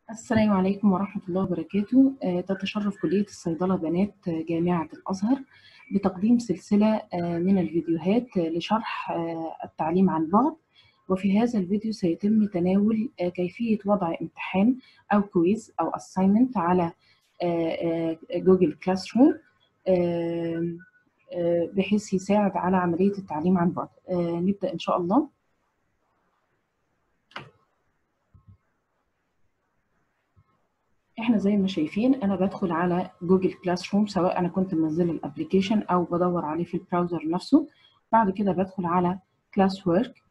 السلام عليكم ورحمة الله وبركاته آه، تتشرف كلية الصيدلة بنات آه، جامعة الأزهر بتقديم سلسلة آه، من الفيديوهات آه، لشرح آه، التعليم عن بعد وفي هذا الفيديو سيتم تناول آه، كيفية وضع امتحان أو كويز أو assignment على جوجل كلاس روم بحيث يساعد على عملية التعليم عن بعد آه، نبدأ إن شاء الله احنا زي ما شايفين انا بدخل على جوجل كلاس روم سواء انا كنت منزله الابلكيشن او بدور عليه في البراوزر نفسه بعد كده بدخل على كلاس ورك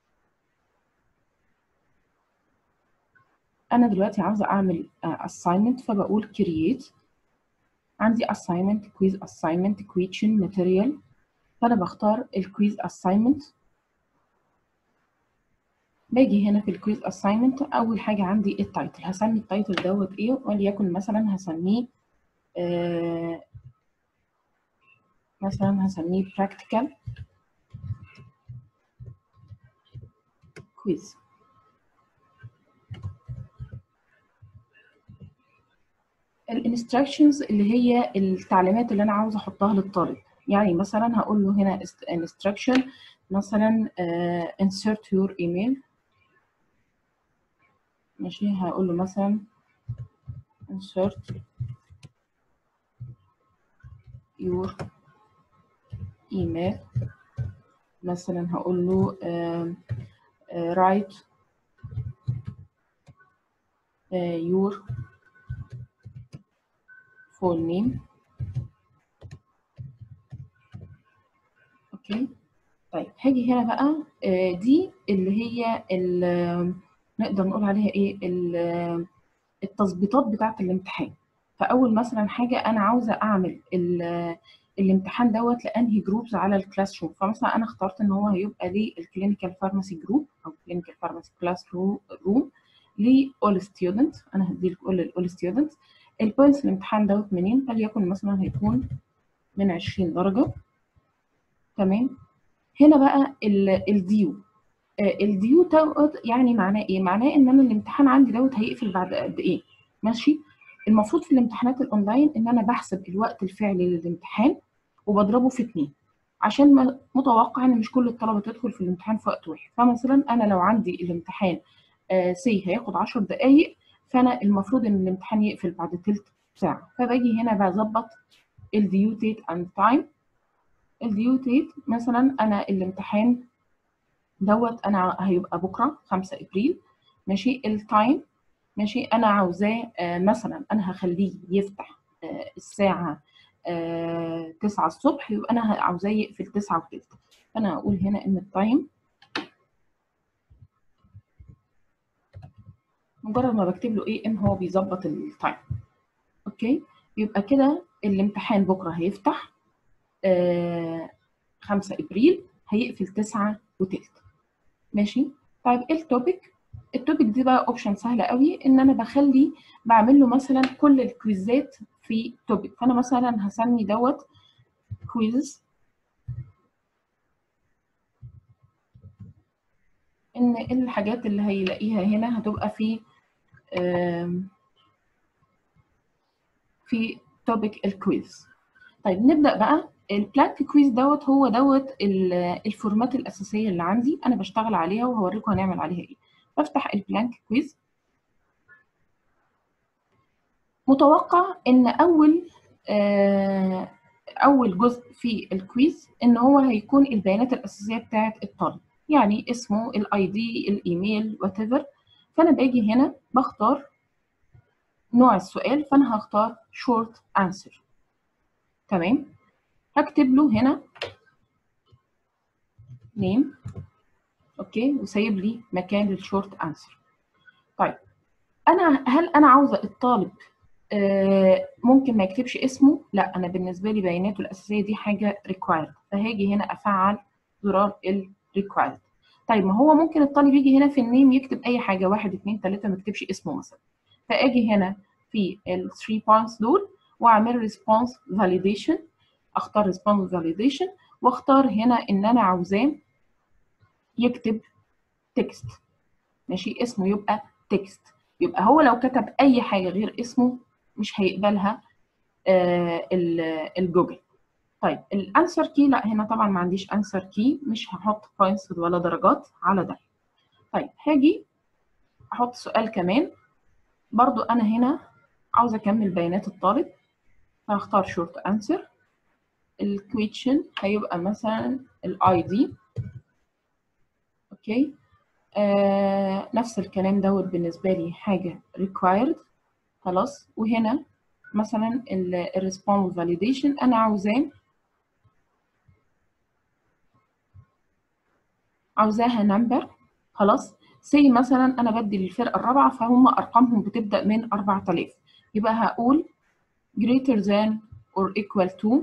انا دلوقتي عاوزه اعمل assignment فبقول create عندي assignment quiz assignment question material فانا بختار الكويز assignment باجي هنا في الكويز assignment اول حاجه عندي التايتل هسمي التايتل دوت ايه وليكن مثلا هسميه آه مثلا هسميه practical quiz الانستراكشنز اللي هي التعليمات اللي انا عاوزه احطها للطالب يعني مثلا هقول له هنا instruction مثلا uh, insert your email ماشي هقول له مثلا insert your email مثلا هقول له uh, uh, write uh, your full name اوكي طيب هاجي هنا بقى آه دي اللي هي اللي نقدر نقول عليها ايه التظبيطات بتاعه الامتحان فاول مثلا حاجه انا عاوزه اعمل الامتحان دوت لانهي جروبز على الكلاس روم فمثلا انا اخترت ان هو هيبقى للكلينيكال فارماسي جروب او كلينيكال فارماسي كلاس روم لاول ستودنت انا هدي لكل الاول ستودنت البوينتس الامتحان دوت منين فليكن مثلا هيكون من 20 درجه تمام هنا بقى الديو الديو دوت يعني معناه ايه معناه ان انا الامتحان عندي دوت هيقفل بعد قد ايه ماشي المفروض في الامتحانات الاونلاين ان انا بحسب الوقت الفعلي للامتحان وبضربه في اتنين عشان متوقع ان مش كل الطلبه تدخل في الامتحان في وقت واحد فمثلا انا لو عندي الامتحان سي هياخد 10 دقائق فانا المفروض ان الامتحان يقفل بعد تلت ساعه فباجي هنا بظبط الديو ديت اند تايم الديو ديت مثلا انا الامتحان دوت انا هيبقى بكره 5 ابريل ماشي التايم ماشي انا عاوزاه آه مثلا انا هخليه يفتح آه الساعه آه 9 الصبح يبقى انا عاوزاه يقفل 9 وثلث فانا هقول هنا ان التايم مجرد ما بكتب له ايه ان هو بيظبط التايم اوكي يبقى كده الامتحان بكره هيفتح آه 5 ابريل هيقفل 9 وتلت ماشي طيب ايه التوبيك التوبيك دي بقى اوبشن سهله قوي ان انا بخلي بعمل له مثلا كل الكويزات في توبيك فانا مثلا هسمي دوت كويز ان الحاجات اللي هيلاقيها هنا هتبقى في في توبيك الكويز طيب نبدا بقى البلانك كويز دوت هو دوت الفورمات الاساسيه اللي عندي انا بشتغل عليها وهوريكم هنعمل عليها ايه بفتح البلانك كويز متوقع ان اول آه اول جزء في الكويز ان هو هيكون البيانات الاساسيه بتاعه الطالب يعني اسمه الاي دي الايميل وات ايفر فانا باجي هنا بختار نوع السؤال فانا هختار شورت انسر تمام هكتب له هنا نيم اوكي وسايب لي مكان للشورت انسر طيب انا هل انا عاوزه الطالب آه ممكن ما يكتبش اسمه لا انا بالنسبه لي بياناته الاساسيه دي حاجه ريكوايرد فهاجي هنا افعل زرار الريكوايرد طيب ما هو ممكن الطالب يجي هنا في النيم يكتب اي حاجه واحد اتنين تلاته ما يكتبش اسمه مثلا فاجي هنا في ال 3 بوينتس دول واعمل ريسبونس فاليديشن اختار ريسبونس فاليديشن واختار هنا ان انا عاوزاه يكتب تكست ماشي اسمه يبقى تكست يبقى هو لو كتب اي حاجه غير اسمه مش هيقبلها آه الجوجل طيب الانسر كي لا هنا طبعا ما عنديش انسر كي مش هحط بوينتس ولا درجات على ده طيب هاجي احط سؤال كمان برضو انا هنا عاوزه اكمل بيانات الطالب فهختار شورت انسر الكويشن هيبقى مثلا الاي دي اوكي آه نفس الكلام دوت بالنسبه لي حاجه required خلاص وهنا مثلا الريسبونس فاليديشن انا عاوزاه عاوزاها نمبر خلاص سي مثلا انا بدي للفرقه الرابعه فهم ارقامهم بتبدا من 4000 يبقى هقول greater than or equal to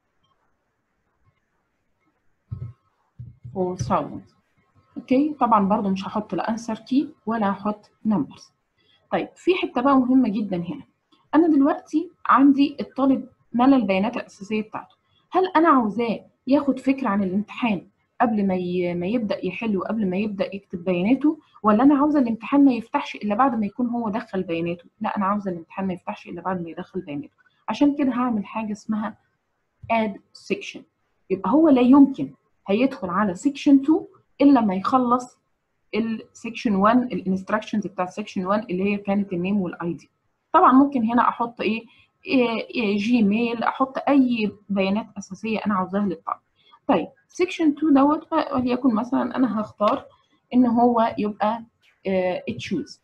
4000 اوكي طبعا برضو مش هحط لا انسر كي ولا هحط نمبرز طيب في حته بقى مهمه جدا هنا انا دلوقتي عندي الطالب ملى البيانات الاساسيه بتاعته هل انا عاوزاه ياخد فكره عن الامتحان قبل ما ما يبدا يحل وقبل ما يبدا يكتب بياناته ولا انا عاوزه الامتحان ما يفتحش الا بعد ما يكون هو دخل بياناته لا انا عاوزه الامتحان ما يفتحش الا بعد ما يدخل بياناته عشان كده هعمل حاجه اسمها add section يبقى هو لا يمكن هيدخل على section 2 الا ما يخلص السكشن 1 الانستراكشنز بتاع سكشن 1 اللي هي كانت النيم والاي دي طبعا ممكن هنا احط ايه, إيه جيميل احط اي بيانات اساسيه انا عاوزاها للطالب طيب سكشن 2 دوت وليكن مثلا انا هختار ان هو يبقى تشوز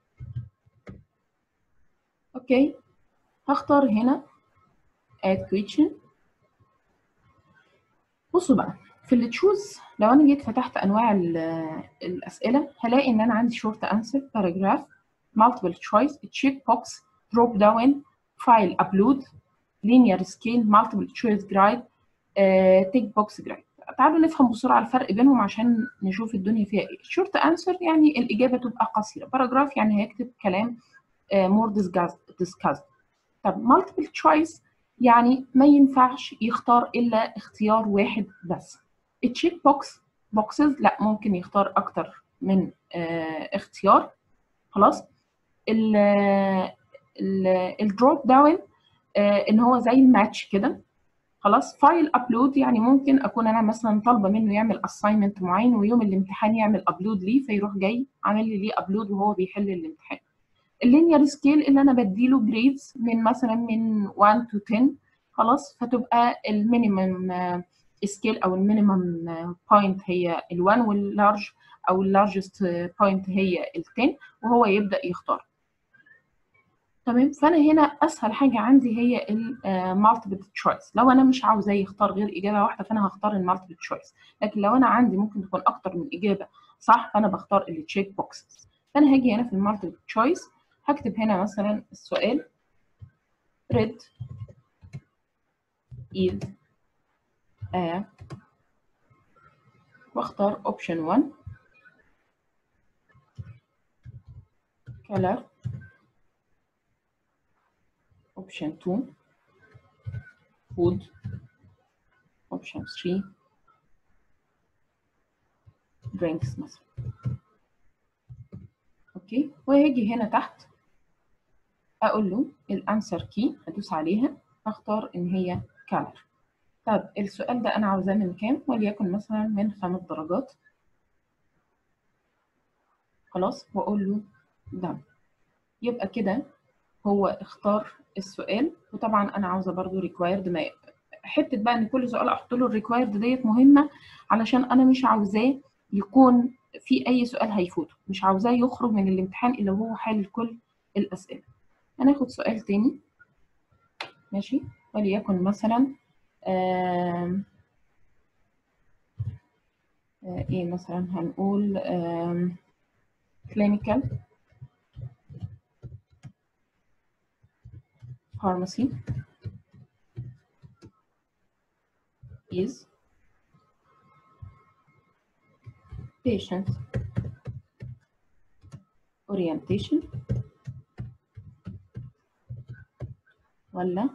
اوكي هختار هنا add question بصوا بقى في اللي تشوز لو انا جيت فتحت انواع الاسئله هلاقي ان انا عندي شورت انسر باراجراف multiple choice check box drop down file upload linear scale multiple choice guide تيك بوكس جرايد تعالوا نفهم بسرعه الفرق بينهم عشان نشوف الدنيا فيها ايه شورت انسر يعني الاجابه تبقى قصيره باراجراف يعني هيكتب كلام مور ديسكاس طب مالتيبل تشويس يعني ما ينفعش يختار الا اختيار واحد بس التشيك بوكس بوكسز لا ممكن يختار اكتر من اه اختيار خلاص الدروب داون اه ان هو زي الماتش كده خلاص فايل ابلود يعني ممكن اكون انا مثلا طالبه منه يعمل اساينمنت معين ويوم الامتحان يعمل ابلود ليه فيروح جاي عامل لي ليه ابلود وهو بيحل الامتحان اللينير سكيل اللي انا بديله جريدز من مثلا من 1 تو 10 خلاص فتبقى المينيمم سكيل او المينيمم بوينت هي ال1 واللارج او اللارجست بوينت هي ال10 وهو يبدا يختار تمام فانا هنا اسهل حاجه عندي هي المالتيبل تشويس لو انا مش عاوزاه يختار غير اجابه واحده فانا هختار المالتيبل تشويس لكن لو انا عندي ممكن تكون اكتر من اجابه صح فانا بختار التشيك بوكسز فانا هاجي هنا في المالتيبل تشويس هكتب هنا مثلا السؤال red is a واختار option 1 color option 2 food option 3 drinks مثلا اوكي وهاجي هنا تحت اقول له الانسر كي ادوس عليها اختار ان هي color طب السؤال ده انا عاوزاه من كام وليكن مثلا من خمس درجات خلاص واقول له ده يبقى كده هو اختار السؤال وطبعا انا عاوزه برضو ريكوايرد ما حته بقى ان كل سؤال احط له الريكوايرد ديت مهمه علشان انا مش عاوزاه يكون في اي سؤال هيفوته مش عاوزاه يخرج من الامتحان الا وهو حل كل الاسئله هناخد سؤال تاني ماشي وليكن مثلا آم آه ايه مثلا هنقول آم clinical pharmacy is patient orientation ولا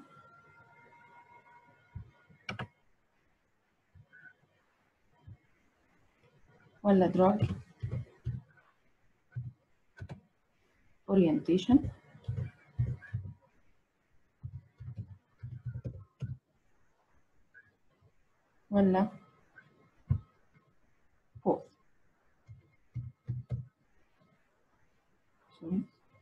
ولا drug orientation ولا both sorry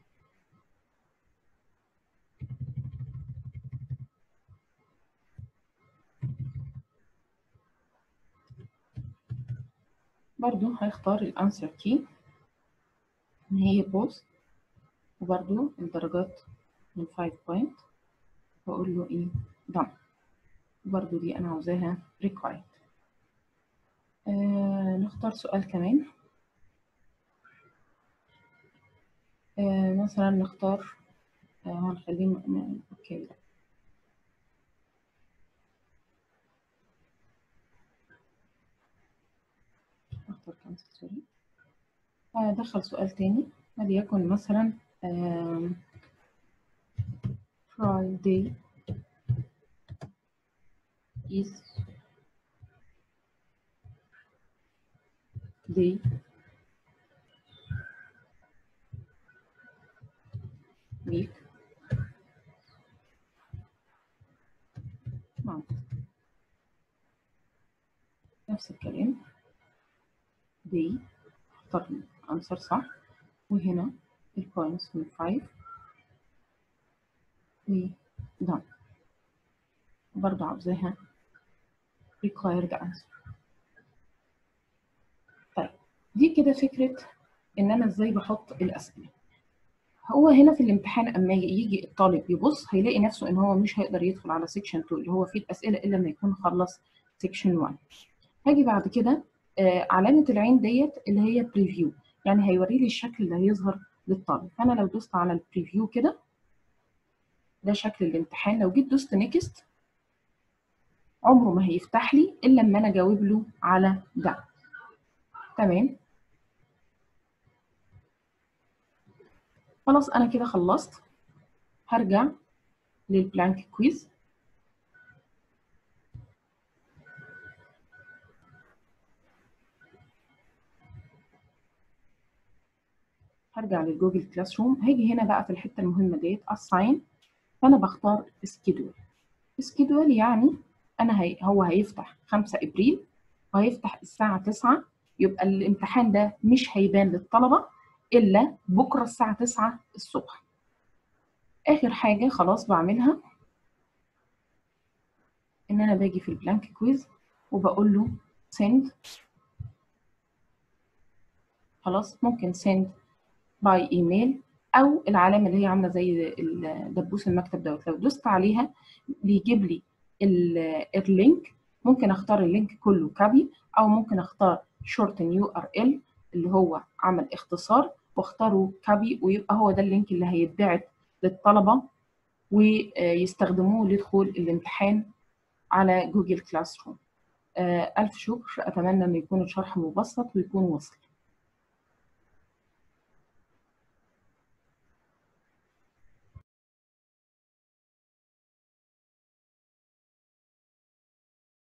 برضو هيختار الانسر كي ان هي both وبرضو الدرجات من 5 بوينت واقول له ايه done برضو دي انا عاوزاها required آه نختار سؤال كمان آه مثلا نختار آه هنخليه م- م- اوكي لا. نختار كانسل سوري هدخل سؤال تاني وليكن مثلا آم، Friday is day week month نفس الكلام day اختار الانسر صح وهنا البوينتس من 5 و done برضه عاوزاها required answer طيب دي كده فكرة إن أنا إزاي بحط الأسئلة هو هنا في الامتحان أما يجي الطالب يبص هيلاقي نفسه إن هو مش هيقدر يدخل على سيكشن 2 اللي هو فيه الأسئلة إلا لما يكون خلص سيكشن 1 هاجي بعد كده آه علامة العين ديت اللي هي بريفيو يعني هيوري لي الشكل اللي هيظهر للطالب فأنا لو دوست على البريفيو كده ده شكل الامتحان لو جيت دوست نيكست عمره ما هيفتح لي إلا لما أنا أجاوب له على ده تمام خلاص انا كده خلصت هرجع للبلانك كويز هرجع للجوجل كلاس روم هاجي هنا بقى في الحته المهمه ديت assign فانا بختار سكيدول سكيدول يعني انا هي هو هيفتح 5 ابريل وهيفتح الساعه 9 يبقى الامتحان ده مش هيبان للطلبه الا بكره الساعه 9 الصبح اخر حاجه خلاص بعملها ان انا باجي في البلانك كويز وبقول له send خلاص ممكن send باي ايميل او العلامه اللي هي عامله زي ال- دبوس المكتب دوت لو دوست عليها بيجيب لي ال- اللينك ممكن اختار اللينك كله كابي او ممكن اختار شورت يو ار ال اللي هو عمل اختصار واختاره كابي ويبقى هو ده اللينك اللي هيتبعت للطلبه ويستخدموه لدخول الامتحان على جوجل كلاس روم ألف شكر أتمنى أن يكون الشرح مبسط ويكون وصل